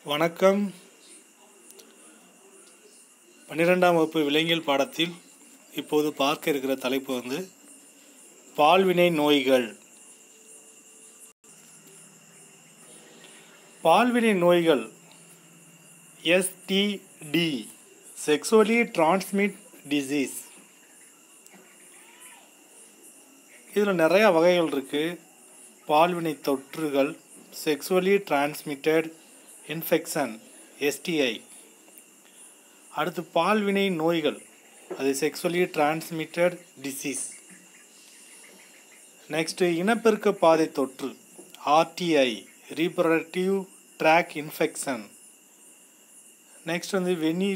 வணக்கம் பன்னிரெண்டாம் வகுப்பு விலங்கியல் பாடத்தில் இப்போது பார்க்க இருக்கிற தலைப்பு வந்து பால்வினை நோய்கள் பால்வினை நோய்கள் எஸ்டிடி செக்ஸுவலி டிரான்ஸ்மிட் டிசீஸ் இதில் நிறைய வகைகள் இருக்குது பால்வினை தொற்றுகள் செக்ஸுவலி டிரான்ஸ்மிட்டட் இன்ஃபெக்ஷன் எஸ்டிஐ அடுத்து பால்வினை நோய்கள் அது செக்ஸுவலி டிரான்ஸ்மிட்டட் டிசீஸ் நெக்ஸ்ட்டு இனப்பெருக்க பாதை தொற்று RTI reproductive tract infection next வந்து வெனி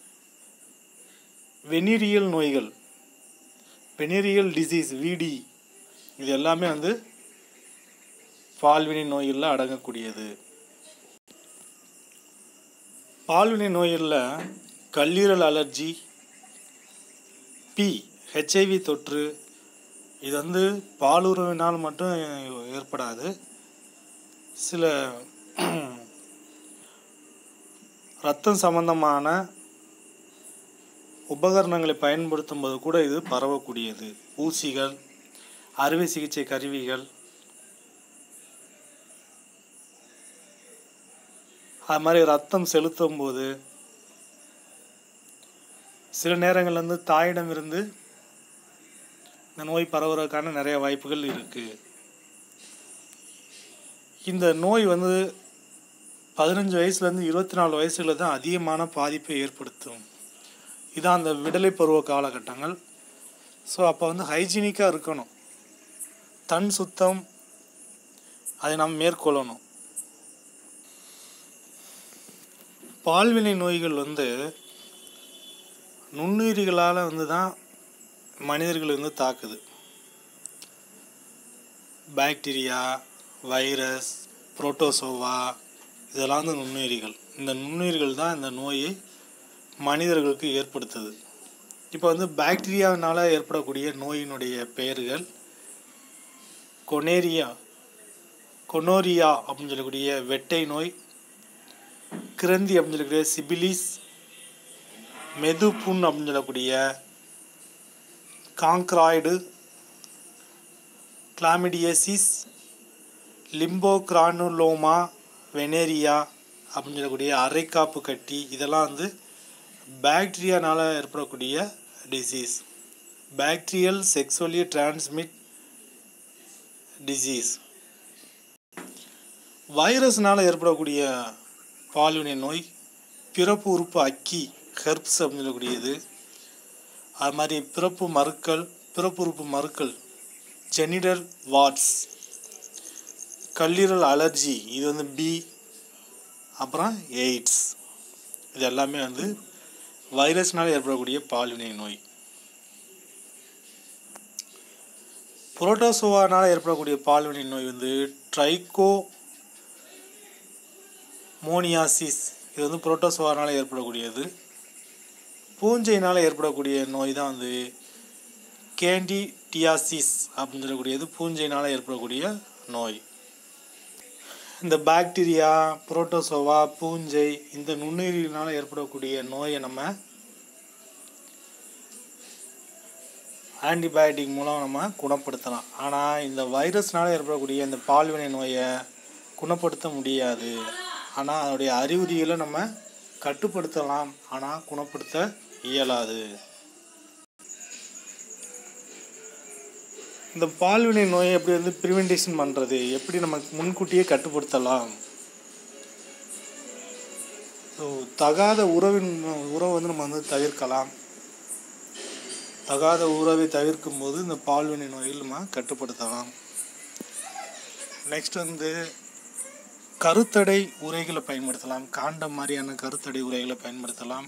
வெனீரியல் நோய்கள் வெனீரியல் டிசீஸ் விடி இது எல்லாமே வந்து பால்வினை நோய்களில் அடங்கக்கூடியது பால்வினை நோய்களில் கல்லீரல் அலர்ஜி பி ஹெச்ஐவி தொற்று இது வந்து பாலுறவினால் மட்டும் ஏற்படாது சில ரத்தம் சம்பந்தமான உபகரணங்களை பயன்படுத்தும் போது கூட இது பரவக்கூடியது ஊசிகள் அறுவை சிகிச்சை கருவிகள் அது மாதிரி ரத்தம் செலுத்தும் போது சில நேரங்கள்ல வந்து தாயிடமிருந்து இந்த நோய் பரவுறதுக்கான நிறைய வாய்ப்புகள் இருக்குது இந்த நோய் வந்து பதினஞ்சு வயசுலேருந்து இருபத்தி நாலு வயசுல தான் அதிகமான பாதிப்பை ஏற்படுத்தும் இதான் அந்த விடலை பருவ காலகட்டங்கள் ஸோ அப்போ வந்து ஹைஜீனிக்காக இருக்கணும் தன் சுத்தம் அதை நாம் மேற்கொள்ளணும் பால்வினை நோய்கள் வந்து நுண்ணுயிரிகளால் வந்து தான் மனிதர்களை வந்து தாக்குது பாக்டீரியா வைரஸ் புரோட்டோசோவா இதெல்லாம் வந்து நுண்ணுயிரிகள் இந்த நுண்ணுயிரிகள் தான் இந்த நோயை மனிதர்களுக்கு ஏற்படுத்துது இப்போ வந்து பாக்டீரியாவினால் ஏற்படக்கூடிய நோயினுடைய பெயர்கள் கொனேரியா கொனோரியா அப்படின்னு சொல்லக்கூடிய வெட்டை நோய் கிரந்தி அப்படின்னு சொல்லக்கூடிய சிபிலிஸ் மெது புண் அப்படின்னு சொல்லக்கூடிய காங்க்ராய்டு கிளாமிடியசிஸ் லிம்போக்ரானுலோமா வெனேரியா அப்படின்னு சொல்லக்கூடிய அரைக்காப்பு கட்டி இதெல்லாம் வந்து பாக்டீரியானால் ஏற்படக்கூடிய disease bacterial sexually transmit disease வைரஸ்னால் ஏற்படக்கூடிய பால்வினை நோய் பிறப்பு உறுப்பு அக்கி ஹெர்ப்ஸ் அப்படின்னு சொல்லக்கூடியது அது மாதிரி பிறப்பு மறுக்கள் பிறப்பு உறுப்பு மறுக்கள் ஜெனிடல் வாட்ஸ் கல்லீரல் அலர்ஜி இது வந்து பி அப்புறம் எய்ட்ஸ் இது எல்லாமே வந்து வைரஸ்னால் ஏற்படக்கூடிய பால்வினை நோய் புரோட்டோசோவானால் ஏற்படக்கூடிய பால்வினை நோய் வந்து ட்ரைகோ மோனியாசிஸ் இது வந்து புரோட்டோசோவானால் ஏற்படக்கூடியது பூஞ்சையினால் ஏற்படக்கூடிய நோய் தான் வந்து கேண்டிடியாசிஸ் அப்படின்னு சொல்லக்கூடியது பூஞ்சையினால் ஏற்படக்கூடிய நோய் இந்த பாக்டீரியா புரோட்டோசோவா பூஞ்சை இந்த நுண்ணுயிரினால் ஏற்படக்கூடிய நோயை நம்ம ஆன்டிபயோட்டிக் மூலம் நம்ம குணப்படுத்தலாம் ஆனால் இந்த வைரஸ்னால் ஏற்படக்கூடிய இந்த பால்வினை நோயை குணப்படுத்த முடியாது ஆனால் அதனுடைய அறிகுறிகளை நம்ம கட்டுப்படுத்தலாம் ஆனால் குணப்படுத்த இயலாது இந்த பால்வினை நோயை எப்படி வந்து ப்ரிவென்டேஷன் பண்ணுறது எப்படி நம்ம முன்கூட்டியே கட்டுப்படுத்தலாம் ஸோ தகாத உறவின் உறவை வந்து நம்ம வந்து தவிர்க்கலாம் தகாத உறவை தவிர்க்கும் போது இந்த பால்வினை நோயில் நம்ம கட்டுப்படுத்தலாம் நெக்ஸ்ட் வந்து கருத்தடை உரைகளை பயன்படுத்தலாம் காண்டம் மாதிரியான கருத்தடை உரைகளை பயன்படுத்தலாம்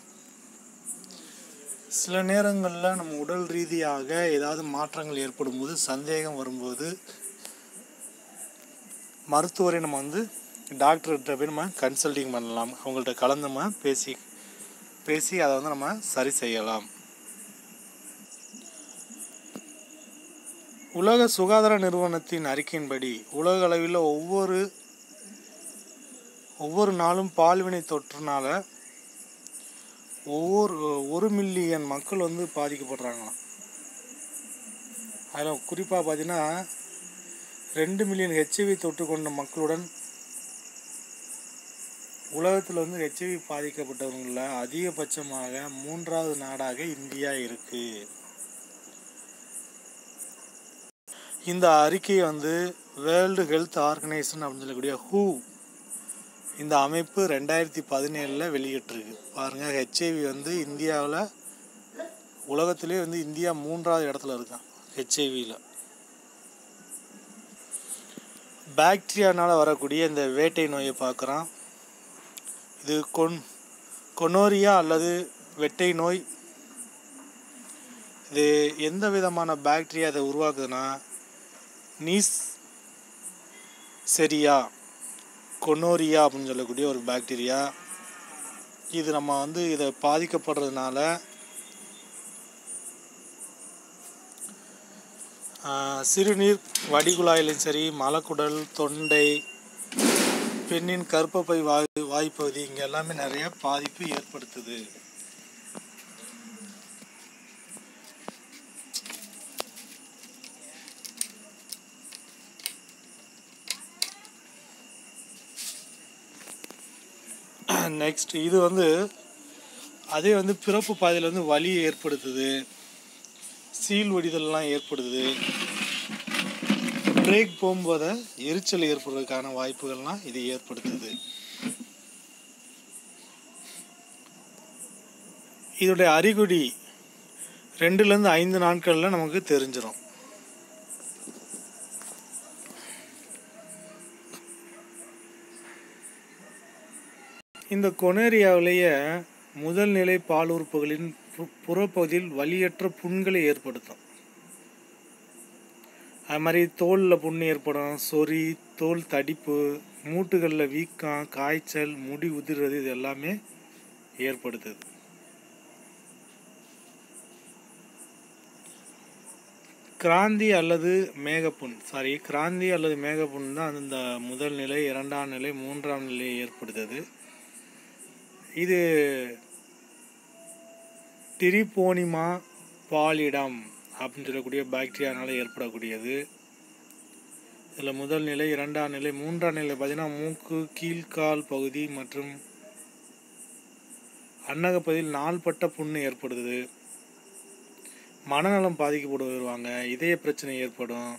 சில நேரங்களில் நம்ம உடல் ரீதியாக ஏதாவது மாற்றங்கள் ஏற்படும் போது சந்தேகம் வரும்போது மருத்துவரை நம்ம வந்து டாக்டர்கிட்ட போய் நம்ம கன்சல்டிங் பண்ணலாம் அவங்கள்ட்ட கலந்து நம்ம பேசி பேசி அதை வந்து நம்ம சரி செய்யலாம் உலக சுகாதார நிறுவனத்தின் அறிக்கையின்படி உலக அளவில் ஒவ்வொரு ஒவ்வொரு நாளும் பால்வினை தொற்றுனால ஒவ்வொரு ஒரு மில்லியன் மக்கள் வந்து பாதிக்கப்படுறாங்களாம் அதில் குறிப்பாக பார்த்தீங்கன்னா ரெண்டு மில்லியன் ஹெச்ஐவி தொற்று கொண்ட மக்களுடன் உலகத்தில் வந்து ஹெச்ஐவி பாதிக்கப்பட்டவங்களில் அதிகபட்சமாக மூன்றாவது நாடாக இந்தியா இருக்கு இந்த அறிக்கையை வந்து வேர்ல்டு ஹெல்த் ஆர்கனைசேஷன் அப்படின்னு சொல்லக்கூடிய ஹூ இந்த அமைப்பு ரெண்டாயிரத்தி பதினேழில் வெளியிட்டிருக்கு பாருங்கள் ஹெச்ஐவி வந்து இந்தியாவில் உலகத்திலே வந்து இந்தியா மூன்றாவது இடத்துல இருக்கான் ஹெச்ஐவியில் பாக்டீரியானால் வரக்கூடிய இந்த வேட்டை நோயை பார்க்குறோம் இது கொன் கொனோரியா அல்லது வெட்டை நோய் இது எந்த விதமான பாக்டீரியா அதை உருவாக்குதுன்னா நீஸ் செரியா கொனோரியா அப்படின்னு சொல்லக்கூடிய ஒரு பாக்டீரியா இது நம்ம வந்து இதை பாதிக்கப்படுறதுனால ஆஹ், சிறுநீர் வடிகுழாயிலும் சரி மலக்குடல் தொண்டை பெண்ணின் கர்ப்பப்பை வாய் வாய்ப்பகுதி இங்கே எல்லாமே நிறைய பாதிப்பு ஏற்படுத்துது நெக்ஸ்ட் இது வந்து அதே வந்து பிறப்பு பாதையில் வந்து வலி ஏற்படுத்துது சீல் வடிதல்லாம் ஏற்படுத்துது பிரேக் போகும்போது எரிச்சல் ஏற்படுறதுக்கான வாய்ப்புகள்லாம் இது ஏற்படுத்துது இதோடைய அறிகுறி ரெண்டுலேருந்து ஐந்து நாட்களில் நமக்கு தெரிஞ்சிடும் இந்த கொனேரியாவிலேயே முதல் நிலை பாலுறுப்புகளின் பு- புறப்பகுதியில் வலியற்ற புண்களை ஏற்படுத்தும் அது மாதிரி தோலில் புண்ணு ஏற்படும் சொறி தோல் தடிப்பு மூட்டுகளில் வீக்கம் காய்ச்சல் முடி உதிர்றது இது எல்லாமே ஏற்படுத்துது கிராந்தி அல்லது மேகப்புண் சாரி கிராந்தி அல்லது மேகப்புண் தான் இந்த முதல் நிலை இரண்டாம் நிலை மூன்றாம் நிலையை ஏற்படுத்துது இது டிரிபோனிமா பாலிடம் அப்படின்னு சொல்லக்கூடிய பாக்டீரியானால ஏற்படக்கூடியது இதில் முதல் நிலை இரண்டாம் நிலை மூன்றாம் நிலை பார்த்தீங்கன்னா மூக்கு கீழ்கால் பகுதி மற்றும் அன்னக பகுதியில் நாள்பட்ட புண்ணு ஏற்படுது மனநலம் பாதிக்கப்பட்டு வருவாங்க இதய பிரச்சனை ஏற்படும்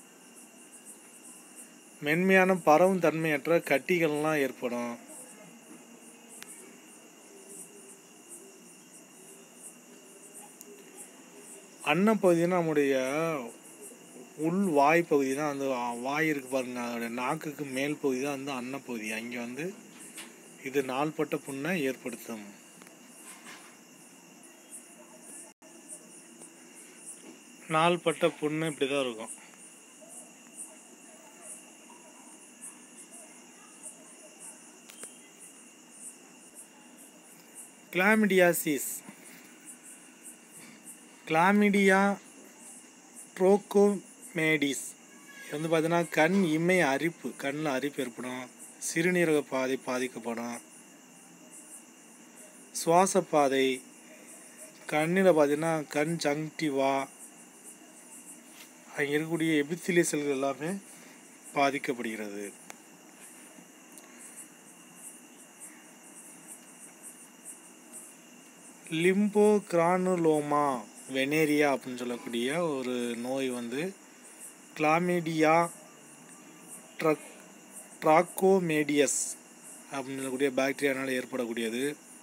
மென்மையான பரவும் தன்மையற்ற கட்டிகள்லாம் ஏற்படும் அன்னப்பகுதினா நம்முடைய உள் வாய் பகுதி தான் அந்த வாய் இருக்கு பாருங்க அதோட நாக்குக்கு மேல் பகுதி தான் வந்து அன்னப்பகுதி அங்கே வந்து இது நாள்பட்ட புண்ணை ஏற்படுத்தும் நாள்பட்ட புண்ணு இப்படி தான் இருக்கும் கிளாமிடியாசிஸ் கிளாமிடியா ட்ரோகோமேடிஸ் இது வந்து பார்த்தீங்கன்னா கண் இமை அரிப்பு கண்ணில் அரிப்பு ஏற்படும் சிறுநீரக பாதை பாதிக்கப்படும் சுவாச பாதை கண்ணில் பார்த்தீங்கன்னா கண் ஜங்டிவா அங்கே இருக்கக்கூடிய எபித்திலிய செல்கள் எல்லாமே பாதிக்கப்படுகிறது லிம்போ கிரானுலோமா வெனேரியா அப்படின்னு சொல்லக்கூடிய ஒரு நோய் வந்து கிளாமிடியா ட்ரக் ட்ராக்கோமேடியஸ் அப்படின்னு சொல்லக்கூடிய பாக்டீரியானால் ஏற்படக்கூடியது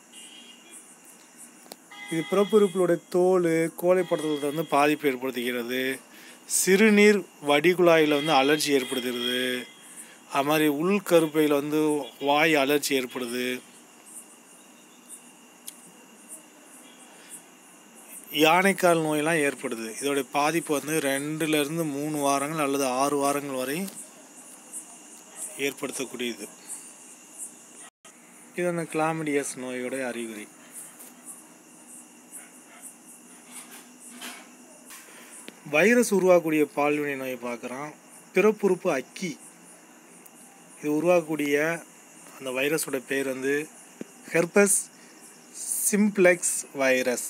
இது பிறப்புறுப்புகளுடைய தோல் கோழைப்படுத்துவதில் வந்து பாதிப்பு ஏற்படுத்துகிறது சிறுநீர் வடிகுழாயில் வந்து அலர்ஜி ஏற்படுத்துகிறது அது மாதிரி உள்கருப்பையில் வந்து வாய் அலர்ஜி ஏற்படுது யானைக்கால் நோயெல்லாம் ஏற்படுது இதோடைய பாதிப்பு வந்து ரெண்டுலேருந்து மூணு வாரங்கள் அல்லது ஆறு வாரங்கள் வரை ஏற்படுத்தக்கூடியது இது அந்த கிளாமிடியஸ் நோயோட அறிகுறி வைரஸ் உருவாக்கக்கூடிய பால்வினை நோயை பார்க்குறோம் பிறப்புறுப்பு அக்கி இது உருவாக்கக்கூடிய அந்த வைரஸோட பேர் வந்து ஹெர்பஸ் சிம்ப்ளெக்ஸ் வைரஸ்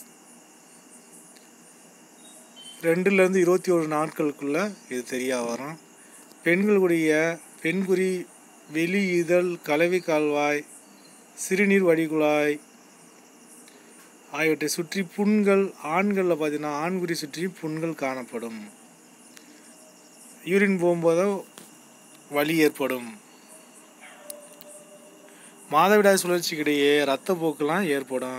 ரெண்டுலேருந்து இருபத்தி ஒரு நாட்களுக்குள்ள இது தெரிய வரும் பெண்களுடைய பெண்குறி வெளி இதழ் கலவி கால்வாய் சிறுநீர் வடிகுழாய் ஆகியவற்றை சுற்றி புண்கள் ஆண்களில் பார்த்தீங்கன்னா ஆண்குறி சுற்றி புண்கள் காணப்படும் யூரின் போகும்போது வலி ஏற்படும் மாதவிடாய் சுழற்சிக்கிடையே இரத்தப்போக்கெல்லாம் ஏற்படும்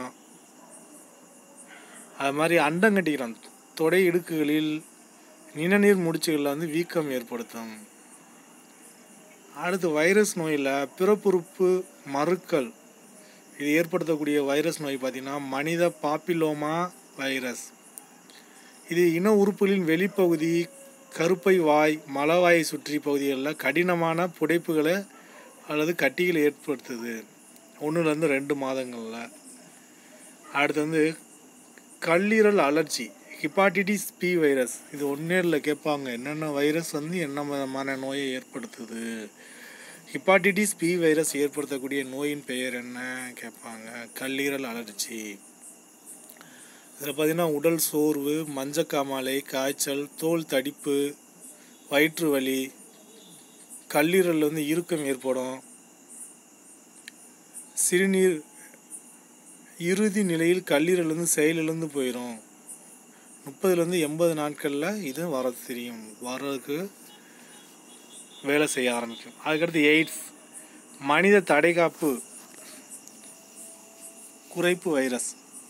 அது மாதிரி அண்டம் கட்டிக்கிறோம் தொடை இடுக்குகளில் நிணநீர் முடிச்சுகளில் வந்து வீக்கம் ஏற்படுத்தும் அடுத்து வைரஸ் நோயில் பிறப்புறுப்பு மறுக்கள் இது ஏற்படுத்தக்கூடிய வைரஸ் நோய் பார்த்திங்கன்னா மனித பாப்பிலோமா வைரஸ் இது இன உறுப்புகளின் வெளிப்பகுதி கருப்பை வாய் மலவாயை சுற்றி பகுதிகளில் கடினமான புடைப்புகளை அல்லது கட்டிகளை ஏற்படுத்துது ஒன்றுலேருந்து ரெண்டு மாதங்களில் அடுத்து வந்து கல்லீரல் அலர்ஜி ஹிப்பாட்டிட்டிஸ் பி வைரஸ் இது ஒன்றே இல்லை கேட்பாங்க என்னென்ன வைரஸ் வந்து என்ன விதமான நோயை ஏற்படுத்துது ஹிப்பாட்டிட்டிஸ் பி வைரஸ் ஏற்படுத்தக்கூடிய நோயின் பெயர் என்ன கேட்பாங்க கல்லீரல் அலர்ஜி இதில் பார்த்தீங்கன்னா உடல் சோர்வு மஞ்சக்காமாலை காய்ச்சல் தோல் தடிப்பு வயிற்று வலி கல்லீரல் வந்து இறுக்கம் ஏற்படும் சிறுநீர் இறுதி நிலையில் கல்லீரல் வந்து செயலிழந்து போயிடும் முப்பதுலேருந்து எண்பது நாட்களில் இது வர தெரியும் வர்றதுக்கு வேலை செய்ய ஆரம்பிக்கும் அதுக்கடுத்து எய்ட்ஸ் மனித தடைகாப்பு குறைப்பு வைரஸ்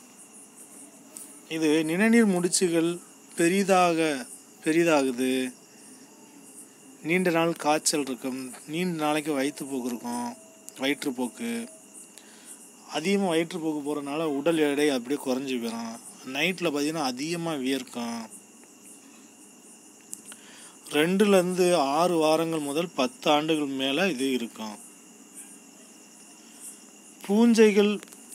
இது நிணநீர் முடிச்சுகள் பெரிதாக பெரிதாகுது நீண்ட நாள் காய்ச்சல் இருக்கும் நீண்ட நாளைக்கு வயிற்றுப்போக்கு இருக்கும் வயிற்றுப்போக்கு அதிகமாக வயிற்றுப்போக்கு போகிறனால உடல் எடை அப்படியே குறைஞ்சி போயிடும் நைட்டில் பார்த்தீங்கன்னா அதிகமாக வியர்க்கும் ரெண்டுலேருந்து ஆறு வாரங்கள் முதல் பத்து ஆண்டுகள் மேலே இது இருக்கும் பூஞ்சைகள்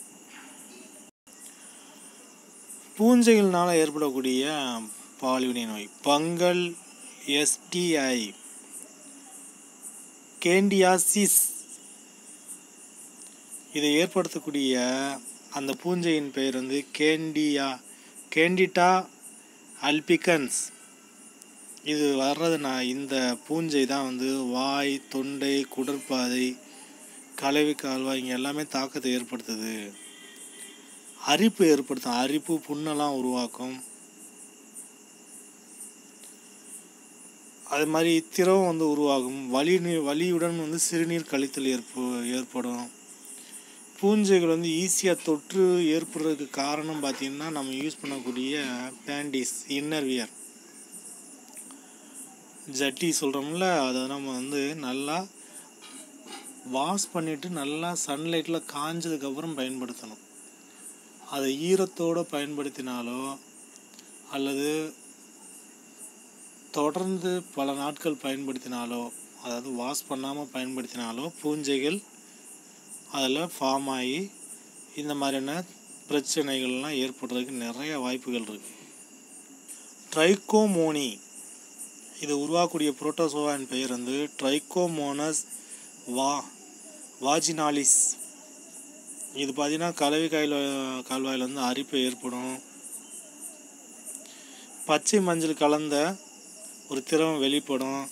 பூஞ்சைகள்னால ஏற்படக்கூடிய பால்வினை நோய் பங்கல் எஸ்டிஐ கேண்டியாசிஸ் இதை ஏற்படுத்தக்கூடிய அந்த பூஞ்சையின் பெயர் வந்து கேண்டியா கேண்டிட்டா அல்பிகன்ஸ் இது வர்றதுனா இந்த பூஞ்சை தான் வந்து வாய் தொண்டை குடற்பாதை கலவி கால்வாய் இங்கே எல்லாமே தாக்கத்தை ஏற்படுத்துது அரிப்பு ஏற்படுத்தும் அரிப்பு புண்ணெல்லாம் உருவாக்கும் அது மாதிரி திரவம் வந்து உருவாகும் வலி நீ- வலியுடன் வந்து சிறுநீர் கழித்தல் ஏற்ப ஏற்படும் பூஞ்சைகள் வந்து ஈஸியாக தொற்று ஏற்படுறதுக்கு காரணம் பார்த்தீங்கன்னா நம்ம யூஸ் பண்ணக்கூடிய பேண்டிஸ் இன்னர்வியர் ஜட்டி சொல்கிறோம்ல அதை நம்ம வந்து நல்லா வாஷ் பண்ணிவிட்டு நல்லா சன்லைட்டில் காஞ்சதுக்கப்புறம் பயன்படுத்தணும் அதை ஈரத்தோடு பயன்படுத்தினாலோ அல்லது தொடர்ந்து பல நாட்கள் பயன்படுத்தினாலோ அதாவது வாஷ் பண்ணாமல் பயன்படுத்தினாலோ பூஞ்சைகள் அதில் ஃபார்ம் ஆகி இந்த மாதிரியான பிரச்சனைகள்லாம் ஏற்படுறதுக்கு நிறைய வாய்ப்புகள் இருக்குது ட்ரைகோமோனி இது உருவாக்கக்கூடிய புரோட்டோசோவான் பெயர் வந்து ட்ரைகோமோனஸ் வா வாஜினாலிஸ் இது பார்த்தீங்கன்னா கலவி காயில் கால்வாயில் வந்து அரிப்பு ஏற்படும் பச்சை மஞ்சள் கலந்த ஒரு திரவம் வெளிப்படும்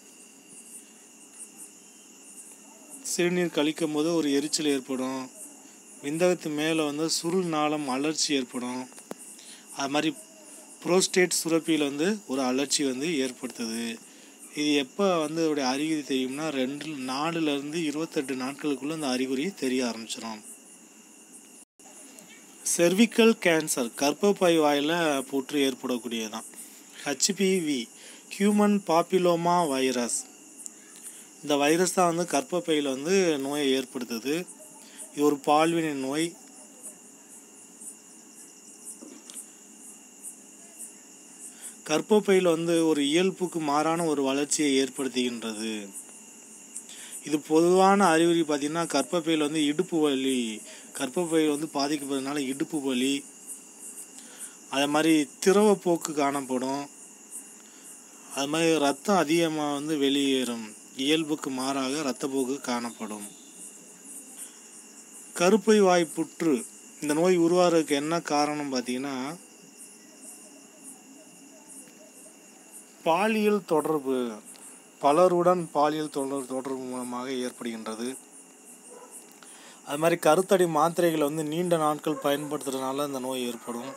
சிறுநீர் கழிக்கும் போது ஒரு எரிச்சல் ஏற்படும் விந்தகத்து மேலே வந்து சுருள் நாளம் அலர்ச்சி ஏற்படும் அது மாதிரி புரோஸ்டேட் சுரப்பியில் வந்து ஒரு அலர்ச்சி வந்து ஏற்படுத்துது இது எப்போ வந்து அதோடைய அறிகுறி தெரியும்னா ரெண்டு நாலுலேருந்து இருபத்தெட்டு நாட்களுக்குள்ளே அந்த அறிகுறி தெரிய ஆரம்பிச்சிடும் செர்விக்கல் கேன்சர் கர்ப்பப்பை வாயில் புற்று ஏற்படக்கூடியதான் ஹச்பிவி ஹியூமன் பாப்பிலோமா வைரஸ் இந்த வைரஸ் தான் வந்து கர்ப்பப்பையில் வந்து நோயை ஏற்படுத்துது இது ஒரு பால்வினை நோய் கர்ப்பப்பையில் வந்து ஒரு இயல்புக்கு மாறான ஒரு வளர்ச்சியை ஏற்படுத்துகின்றது இது பொதுவான அறிகுறி பார்த்திங்கன்னா கர்ப்பப்பையில் வந்து இடுப்பு வலி கர்ப்பப்பையில் வந்து பாதிக்கப்படுறதுனால இடுப்பு வலி அது மாதிரி திரவப்போக்கு காணப்படும் அது மாதிரி ரத்தம் அதிகமாக வந்து வெளியேறும் இயல்புக்கு மாறாக இரத்தப்போக்கு காணப்படும் கருப்பை வாய் புற்று இந்த நோய் உருவாகிறதுக்கு என்ன காரணம் பார்த்தீங்கன்னா பாலியல் தொடர்பு பலருடன் பாலியல் தொடர் தொடர்பு மூலமாக ஏற்படுகின்றது அது மாதிரி கருத்தடை மாத்திரைகளை வந்து நீண்ட நாட்கள் பயன்படுத்துறதுனால இந்த நோய் ஏற்படும்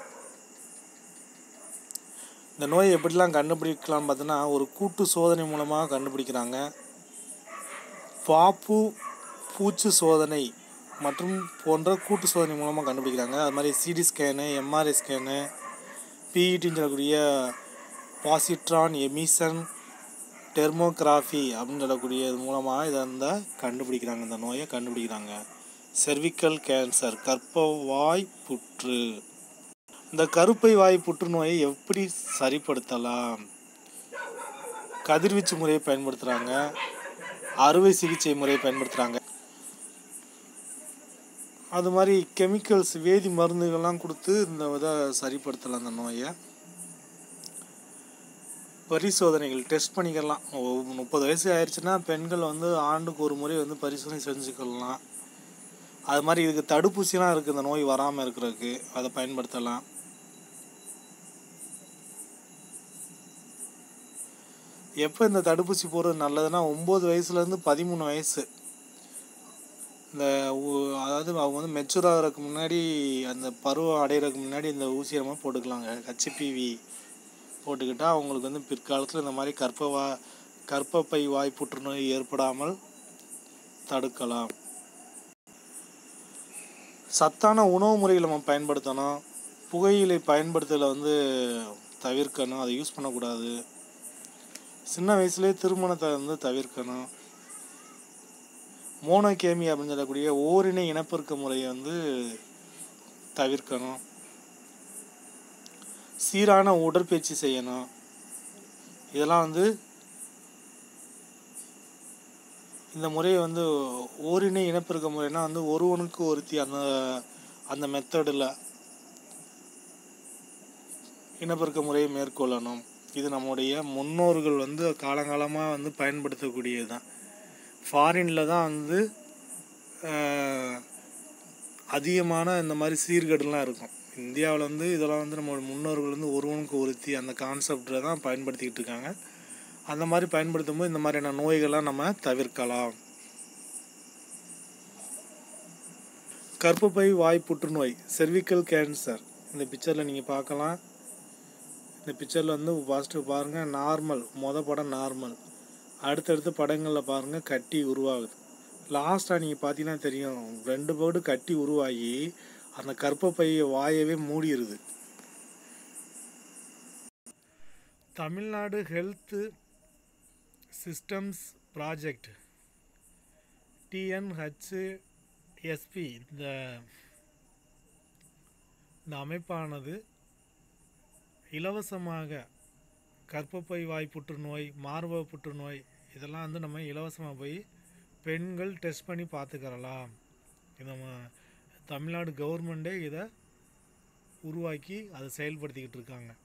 இந்த நோயை எப்படிலாம் கண்டுபிடிக்கலாம் பார்த்தீங்கன்னா ஒரு கூட்டு சோதனை மூலமாக கண்டுபிடிக்கிறாங்க பாப்பு பூச்சு சோதனை மற்றும் போன்ற கூட்டு சோதனை மூலமாக கண்டுபிடிக்கிறாங்க அது மாதிரி சிடி ஸ்கேனு எம்ஆர்ஐ ஸ்கேனு பிஇடின்னு சொல்லக்கூடிய பாசிட்ரான் எமிஷன் டெர்மோகிராஃபி அப்படின்னு சொல்லக்கூடியது மூலமாக இதை வந்து கண்டுபிடிக்கிறாங்க இந்த நோயை கண்டுபிடிக்கிறாங்க செர்விக்கல் கேன்சர் கர்ப்பவாய் புற்று இந்த கருப்பை வாய் புற்றுநோயை எப்படி சரிப்படுத்தலாம் கதிர்வீச்சு முறையை பயன்படுத்துகிறாங்க அறுவை சிகிச்சை முறையை பயன்படுத்துகிறாங்க அது மாதிரி கெமிக்கல்ஸ் வேதி மருந்துகள்லாம் கொடுத்து இந்த இதை சரிப்படுத்தலாம் அந்த நோயை பரிசோதனைகள் டெஸ்ட் பண்ணிக்கலாம் ஒ- முப்பது வயசு ஆயிடுச்சுன்னா பெண்கள் வந்து ஆண்டுக்கு ஒரு முறை வந்து பரிசோதனை செஞ்சுக்கலாம் அது மாதிரி இதுக்கு தடுப்பூசிலாம் இருக்குது இந்த நோய் வராமல் இருக்கிறதுக்கு அதை பயன்படுத்தலாம் எப்போ இந்த தடுப்பூசி போடுறது நல்லதுன்னா ஒம்பது வயசுலேருந்து பதிமூணு வயசு இந்த ஊ- அதாவது அவங்க வந்து மெச்சூர் ஆகிறதுக்கு முன்னாடி அந்த பருவம் அடையிறதுக்கு முன்னாடி இந்த ஊசியை நம்ம போட்டுக்கலாங்க ஹெச்பிவி போட்டுக்கிட்டால் அவங்களுக்கு வந்து பிற்காலத்தில் இந்த மாதிரி கர்ப்பவா கர்ப்பப்பை வாய் புற்றுநோய் ஏற்படாமல் தடுக்கலாம் சத்தான உணவு முறைகளை நம்ம பயன்படுத்தணும் புகையிலை பயன்படுத்தலை வந்து தவிர்க்கணும் அதை யூஸ் பண்ணக்கூடாது சின்ன வயசுலேயே திருமணத்தை வந்து தவிர்க்கணும் மோனோகேமி அப்படின்னு சொல்லக்கூடிய ஓரினை இனப்பெருக்க முறையை வந்து தவிர்க்கணும் சீரான உடற்பயிற்சி செய்யணும் இதெல்லாம் வந்து இந்த முறையை வந்து ஓரினை இனப்பெருக்க முறைனா வந்து ஒருவனுக்கு ஒருத்தி அந்த அந்த மெத்தடில் இனப்பெருக்க முறையை மேற்கொள்ளணும் இது நம்முடைய முன்னோர்கள் வந்து காலங்காலமாக வந்து பயன்படுத்தக்கூடியது தான் ஃபாரினில் தான் வந்து ஆஹ், அதிகமான இந்த மாதிரி சீர்கேடுலாம் இருக்கும் இந்தியாவில் வந்து இதெல்லாம் வந்து நம்ம முன்னோர்கள் வந்து ஒருவனுக்கு ஒருத்தி அந்த கான்செப்டில் தான் பயன்படுத்திக்கிட்டு இருக்காங்க அந்த மாதிரி பயன்படுத்தும் போது இந்த மாதிரியான நோய்கள்லாம் நம்ம தவிர்க்கலாம் கர்ப்பப்பை வாய் புற்றுநோய் செர்விக்கல் கேன்சர் இந்த பிக்சரில் நீங்கள் பார்க்கலாம் இந்த பிக்சரில் வந்து ஃபஸ்ட்டு பாருங்கள் நார்மல் மொத படம் நார்மல் அடுத்தடுத்த படங்களில் பாருங்கள் கட்டி உருவாகுது லாஸ்ட்டாக நீங்கள் பார்த்தீங்கன்னா தெரியும் ரெண்டு பேர்டு கட்டி உருவாகி அந்த கர்ப்பப்பை வாயவே மூடிடுது Tamil Nadu health systems project TNHSP இந்த இந்த அமைப்பானது இலவசமாக கர்ப்பப்பை வாய் புற்றுநோய் மார்பக புற்றுநோய் இதெல்லாம் வந்து நம்ம இலவசமாக போய் பெண்கள் டெஸ்ட் பண்ணி பார்த்துக்கறலாம் இது நம்ம தமிழ்நாடு கவர்மெண்ட்டே இதை உருவாக்கி அதை செயல்படுத்திக்கிட்டு இருக்காங்க